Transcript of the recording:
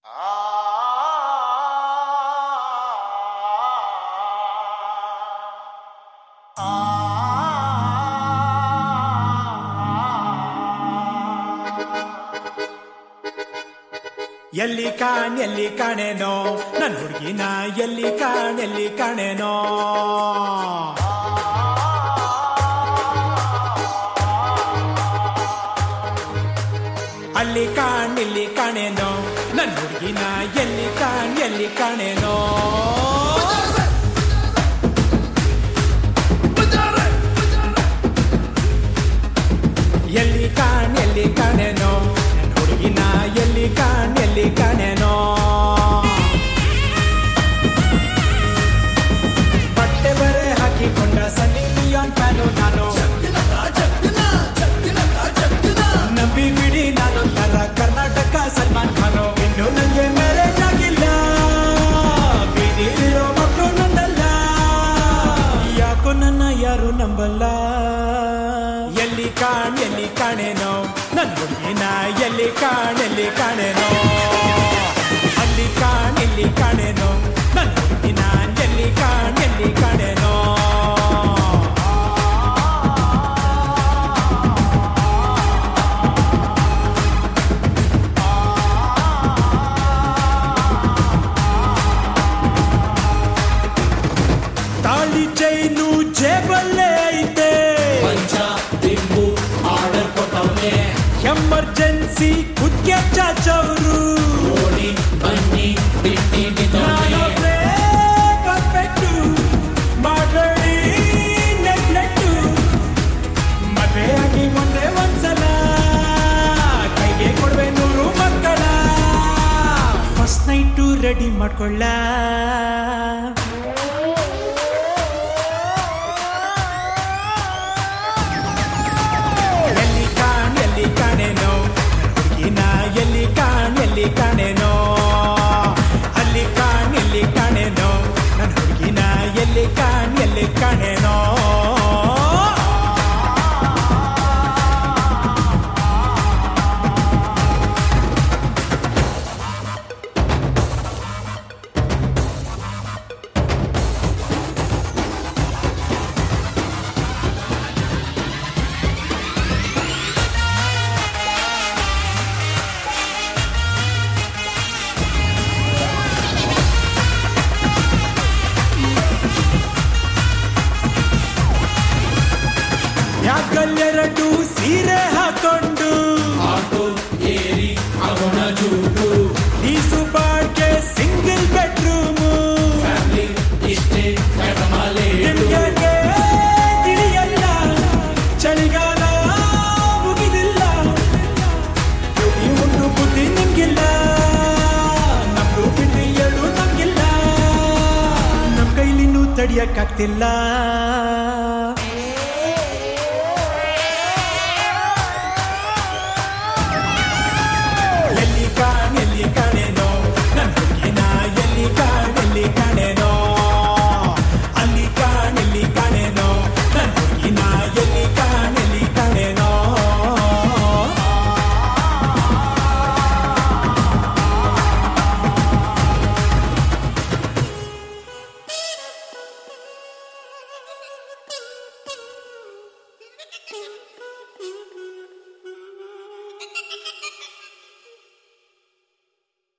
ಎಲ್ಲಿ ಕಾಣ್ ಎಲ್ಲಿ ಕಾಣೆನೋ ನನ್ ಹುಡುಗಿನ ಎಲ್ಲಿ ಕಾಣ್ ಎಲ್ಲಿ ಕಾಣೆನೋ ಅಲ್ಲಿ ಕಾಣ್ ಇಲ್ಲಿ ಕಾಣೆನೋ ನನ್ ಹುಡುಗಿನ ಎಲ್ಲಿ ಕಾಣ್ ಎಲ್ಲಿ ಕಾಣೆನೋ ಎಲ್ಲಿ ಕಾಣ್ ಎಲ್ಲಿ ಕಾಣೆನೋ ನನ್ ಹುಡುಗಿನ ಎಲ್ಲಿ ಕಾಣ್ ಎಲ್ಲಿ ಕಾಣೆನೋ ಬಟ್ಟೆ ಬರೆ ಹಾಕಿಕೊಂಡ ಸನ್ನಿ ಲಿಯೋನ್ ಫ್ಯಾನು ನಾನು ನಂಬಿ ಬಿಡಿ ನಾನೊಂಥರ ಕರ್ನಾಟಕ ಸಲ್ಮಾನ್ ಖಾನು ಇನ್ನು ನಂಗೆ ಮ್ಯಾರೇಜ್ ಆಗಿಲ್ಲ ಬೀದಿಲಿರೋ ಮಕ್ಕಳು ನಂದಲ್ಲ ಯಾಕೋ ನನ್ನ ಯಾರು ನಂಬಲ್ಲ ಎಲ್ಲಿ ಕಾಣ್ ಎಲ್ಲಿ ಕಾಣೆನೋ ನನ್ನ ಹುಡುಗಿನ ಎಲ್ಲಿ ಕಾಣ್ ಎಲ್ಲಿ ಕಾಣೆನೋ ಅಲ್ಲಿ ಕಾಣ್ ಇಲ್ಲಿ ಕಾಣೆನೋ ನನ್ನ ಹುಡುಗಿನ ಎಲ್ಲಿ ಕಾಣ್ ಎಲ್ಲಿ ಕಾಣೆನೋ ತಾಳಿ ಚೈನು ಜೇಬಲ್ಲೇ ಐತೆ ಪಂಚ ದಿಂಬು ಆರ್ಡರ್ ಕೊಟ್ಟವ್ನೆ ಎಮರ್ಜೆನ್ಸಿ ಕುಕ್ಕೆ ಚಾಚವರು ಓಡಿ ಬನ್ನಿ ಬಿಟ್ಟಿ ಬಿದ್ದವ್ನೆ ಪರ್ಫೆಕ್ಟು ಮಾಡಬೇಡಿ ನೆಗ್ಲೆಕ್ಟು ಮದುವೆಯಾಗಿ ಒಂದೇ ಒಂದ್ಸಲ ಕೈಗೆ ಕೊಡುವೆ ನೂರು ಮಕ್ಕಳ ಫಸ್ಟ್ ನೈಟು ರೆಡಿ ಮಾಡ್ಕೊಳ್ಳ ಎಲ್ಲಿ ಕಾಣ್ ಎಲ್ಲಿ ಕಾಣೆನೋ ಹುಡುಗಿನ ಎಲ್ಲಿ ಕಾಣ್ ಎಲ್ಲಿ ಕಾಣೆನೋ ಅಲ್ಲಿ ಕಾಣ್ ಎಲ್ಲಿ ಕಾಣೆನೋ ನನ್ನ ಹುಡುಗಿನ ಎಲ್ಲಿ ಕಾಣ್ ಎಲ್ಲಿ ಕಾಣೆನೋ ಯಾಕಲ್ಲೆರಡು ಸೀರೆ ಹಾಕೊಂಡು ಆಟೋ ಏರಿ ಅವನ ಜೂಟು ಈಸು ಬಾಡ್ಗೆ ಸಿಂಗಲ್ ಬೆಡ್ರೂಮು ಫ್ಯಾಮಿಲಿ ಇಷ್ಟೇ ಕಡಮಲೆ ನಿಮ್ಗೆ ತಿಳಿಯಲ್ಲ ಚಳಿಗಾಲ ಮುಗಿದಿಲ್ಲ ಈ ಒಂದು ಬುದ್ಧಿ ನಿಮ್ಗಿಲ್ಲ ನಮ್ದು ಬಿಟ್ಟು ಹೇಳು ನಮ್ಗಿಲ್ಲ ನಮ್ ಕೈಲಿನ್ನೂ ತಡಿಯಕ್ಕಾಗ್ತಿಲ್ಲ